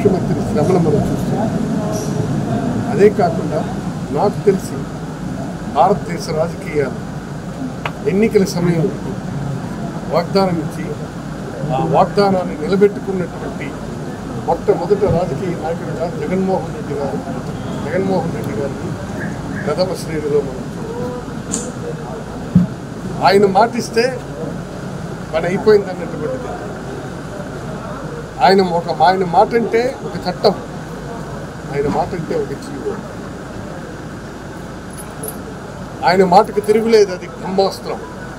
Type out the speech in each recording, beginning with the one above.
ముఖ్యమంత్రి శ్రమను మనం చూస్తున్నాం అదే కాకుండా నాకు తెలిసి భారతదేశ రాజకీయాలు ఎన్నికల సమయంలో వాగ్దానం ఇచ్చి ఆ వాగ్దానాన్ని నిలబెట్టుకున్నటువంటి మొట్టమొదట రాజకీయ నాయకుడిగా జగన్మోహన్ రెడ్డి గారు జగన్మోహన్ రెడ్డి గారిని ప్రథమ శ్రేణిలో మనం చూడవచ్చు. ఆయన మాటిస్తే పని అయిపోయింది అన్నటువంటిది ఆయన ఒక ఆయన మాట అంటే ఒక చట్టం ఆయన మాట అంటే ఒక జీవో ఆయన మాటకు తిరుగులేదు అది బ్రహ్మాస్త్రం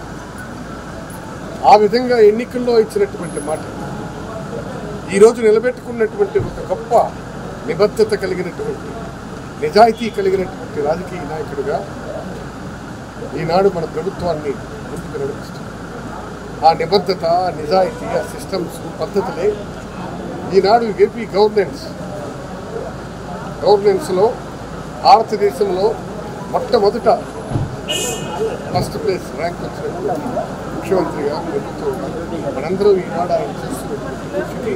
ఆ విధంగా ఎన్నికల్లో ఇచ్చినటువంటి మాట ఈరోజు నిలబెట్టుకున్నటువంటి ఒక గొప్ప నిబద్ధత కలిగినటువంటి నిజాయితీ కలిగినటువంటి రాజకీయ నాయకుడిగా ఈనాడు మన ప్రభుత్వాన్ని ముందుకు నడిపిస్తుంది ఆ నిబద్ధత ఆ నిజాయితీ ఆ సిస్టమ్స్ పద్ధతులే ఈనాడు ఏపీ గవర్నెన్స్ గవర్నెన్స్లో భారతదేశంలో మొట్టమొదట ఫస్ట్ ప్లేస్ ర్యాంక్ వచ్చినటువంటి ముఖ్యమంత్రిగా ప్రభుత్వం మనందరం ఈనాడు ఆయన చేస్తున్నటువంటి కృషికి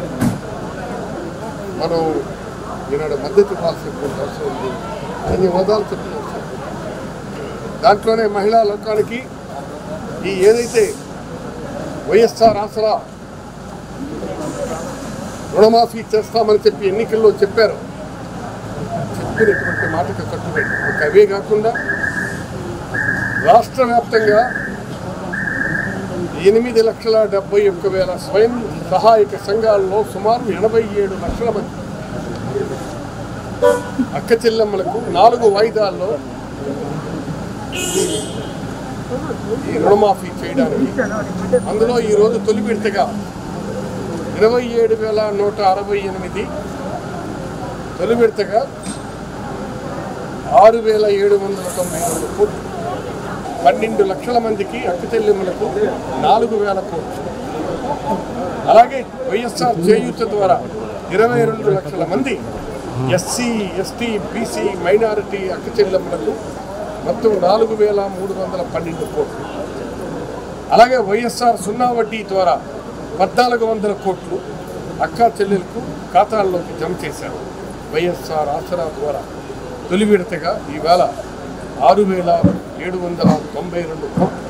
మనం ఈనాడు మద్దతు ఇవ్వాల్సినటువంటి అవసరం ఉంది ధన్యవాదాలు చెప్పిన అవసరం ఉంది. దాంట్లోనే మహిళా లోకానికి ఈ ఏదైతే వైఎస్ఆర్ ఆసరా రుణమాఫీ చేస్తామని చెప్పి ఎన్నికల్లో చెప్పారు చెప్పినటువంటి మాటకు కట్టుబడి ఒక అవే కాకుండా రాష్ట్ర వ్యాప్తంగా ఎనిమిది లక్షల డెబ్బై ఒక్క వేల స్వయం సహాయక సంఘాల్లో సుమారు ఎనభై ఏడు లక్షల మంది అక్క చెల్లెమ్మలకు నాలుగు వాయిదాల్లో ఈ రుణమాఫీ చేయడానికి అందులో ఈరోజు తొలి విడతగా ఇరవై ఏడు వేల నూట అరవై ఎనిమిది తొలి విడతగా ఆరు వేల ఏడు వందల తొంభై రెండు కోట్లు పన్నెండు లక్షల మందికి అక్క చెల్లెమ్మలకు నాలుగు వేల కోట్లు అలాగే వైఎస్ఆర్ చేయూత ద్వారా ఇరవై రెండు లక్షల మంది ఎస్సీ ఎస్టీ బీసీ మైనారిటీ అక్క చెల్లెమ్మలకు మొత్తం నాలుగు వేల మూడు వందల పన్నెండు కోట్లు అలాగే వైఎస్ఆర్ సున్నా వడ్డీ ద్వారా పద్నాలుగు వందల కోట్లు అక్కా చెల్లెలకు ఖాతాల్లోకి జమ చేశారు వైఎస్ఆర్ ఆసరా ద్వారా తొలి విడతగా ఈవేళ ఆరు వేల ఏడు వందల తొంభై రెండు కోట్లు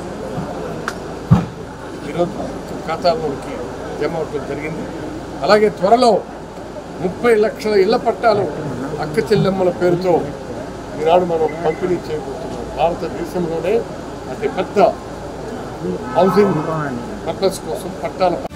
ఈరోజు ఖాతాల్లోకి జమ అవడం జరిగింది అలాగే త్వరలో ముప్పై లక్షల ఇళ్ల పట్టాలు అక్క చెల్లెమ్మల పేరుతో ఈనాడు మనం పంపిణీ చేయబోతున్నాం భారతదేశంలోనే అతి పెద్ద హౌసింగ్ పర్పస్ కోసం పట్టాల